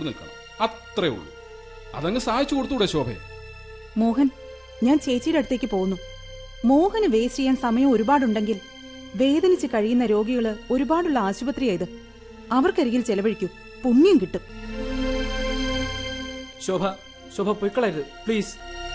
നിൽക്കണം അത്രേ ഉള്ളൂ അതങ്ങ് സഹായിച്ചു കൊടുത്തൂടെ ശോഭയെ മോഹൻ ഞാൻ ചേച്ചിയുടെ അടുത്തേക്ക് പോകുന്നു മോഹന് വേസ്റ്റ് ചെയ്യാൻ സമയം ഒരുപാടുണ്ടെങ്കിൽ വേദനിച്ച് കഴിയുന്ന രോഗികള് ഒരുപാടുള്ള ആശുപത്രിയായത് അവർക്കരികിൽ ചെലവഴിക്കൂ പുണ്യം കിട്ടും ശോഭ ശോഭ പൊയ്ക്കളരുത് പ്ലീസ്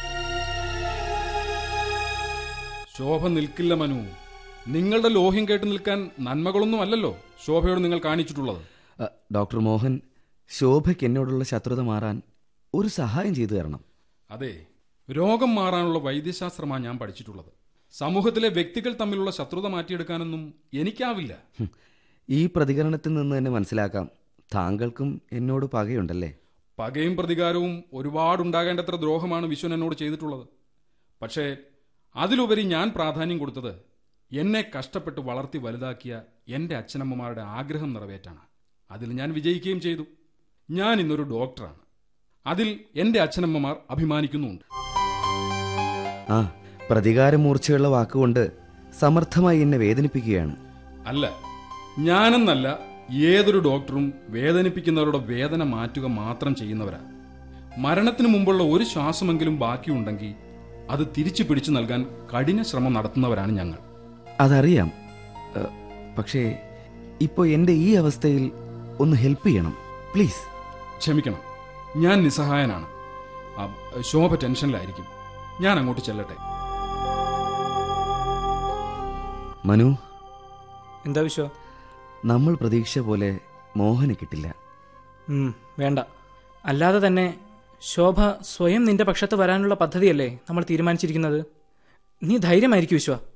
ശോഭ നിൽക്കില്ല മനു നിങ്ങളുടെ ലോഹ്യം കേട്ട് നിൽക്കാൻ നന്മകളൊന്നും അല്ലല്ലോ ശോഭയോട് നിങ്ങൾ കാണിച്ചിട്ടുള്ളത് അ, ഡോക്ടർ മോഹൻ ശോഭയ്ക്ക് എന്നോടുള്ള ശത്രുത മാറാൻ ഒരു സഹായം ചെയ്തു തരണം അതെ രോഗം മാറാനുള്ള വൈദ്യശാസ്ത്രമാണ് ഞാൻ പഠിച്ചിട്ടുള്ളത് സമൂഹത്തിലെ വ്യക്തികൾ തമ്മിലുള്ള ശത്രുത മാറ്റിയെടുക്കാനൊന്നും എനിക്കാവില്ല ഹും, ഈ പ്രതികരണത്തിൽ നിന്ന് തന്നെ മനസ്സിലാക്കാം താങ്കൾക്കും എന്നോട് പകയുണ്ടല്ലേ പകയും പ്രതികാരവും ഒരുപാടുണ്ടാകേണ്ടത്ര ദ്രോഹമാണ് വിശ്വൻ എന്നോട് ചെയ്തിട്ടുള്ളത് പക്ഷേ അതിലുപരി ഞാൻ പ്രാധാന്യം കൊടുത്തത് എന്നെ കഷ്ടപ്പെട്ട് വളർത്തി വലുതാക്കിയ എൻ്റെ അച്ഛനമ്മമാരുടെ ആഗ്രഹം നിറവേറ്റാണ് അതിൽ ഞാൻ വിജയിക്കുകയും ചെയ്തു ഞാൻ ഇന്നൊരു ഡോക്ടറാണ് അതിൽ എൻ്റെ അച്ഛനമ്മമാർ അഭിമാനിക്കുന്നുമുണ്ട് ആ പ്രതികാരമൂർച്ചയുള്ള വാക്കുകൊണ്ട് സമർത്ഥമായി എന്നെ വേദനിപ്പിക്കുകയാണ് അല്ല ഞാനെന്നല്ല ഏതൊരു ഡോക്ടറും വേദനിപ്പിക്കുന്നവരുടെ വേദന മാറ്റുക മാത്രം ചെയ്യുന്നവരാ മരണത്തിന് മുമ്പുള്ള ഒരു ശ്വാസമെങ്കിലും ബാക്കിയുണ്ടെങ്കിൽ അത് തിരിച്ചു പിടിച്ചു നൽകാൻ കഠിന ശ്രമം നടത്തുന്നവരാണ് ഞങ്ങൾ അതറിയാം അ, പക്ഷേ ഇപ്പോൾ എൻ്റെ ഈ അവസ്ഥയിൽ ഒന്ന് ഹെൽപ്പ് ചെയ്യണം പ്ലീസ് ക്ഷമിക്കണം ഞാൻ നിസ്സഹായനാണ് ആ, ശോഭ ടെൻഷനിലായിരിക്കും ഞാൻ അങ്ങോട്ട് ചെല്ലട്ടെ മനു എന്താ വിശ്വ നമ്മൾ പ്രതീക്ഷ പോലെ മോഹന് കിട്ടില്ല ഉം, വേണ്ട അല്ലാതെ തന്നെ ശോഭ സ്വയം നിന്റെ പക്ഷത്ത് വരാനുള്ള പദ്ധതിയല്ലേ നമ്മൾ തീരുമാനിച്ചിരിക്കുന്നത് നീ ധൈര്യമായിരിക്കും വിശ്വ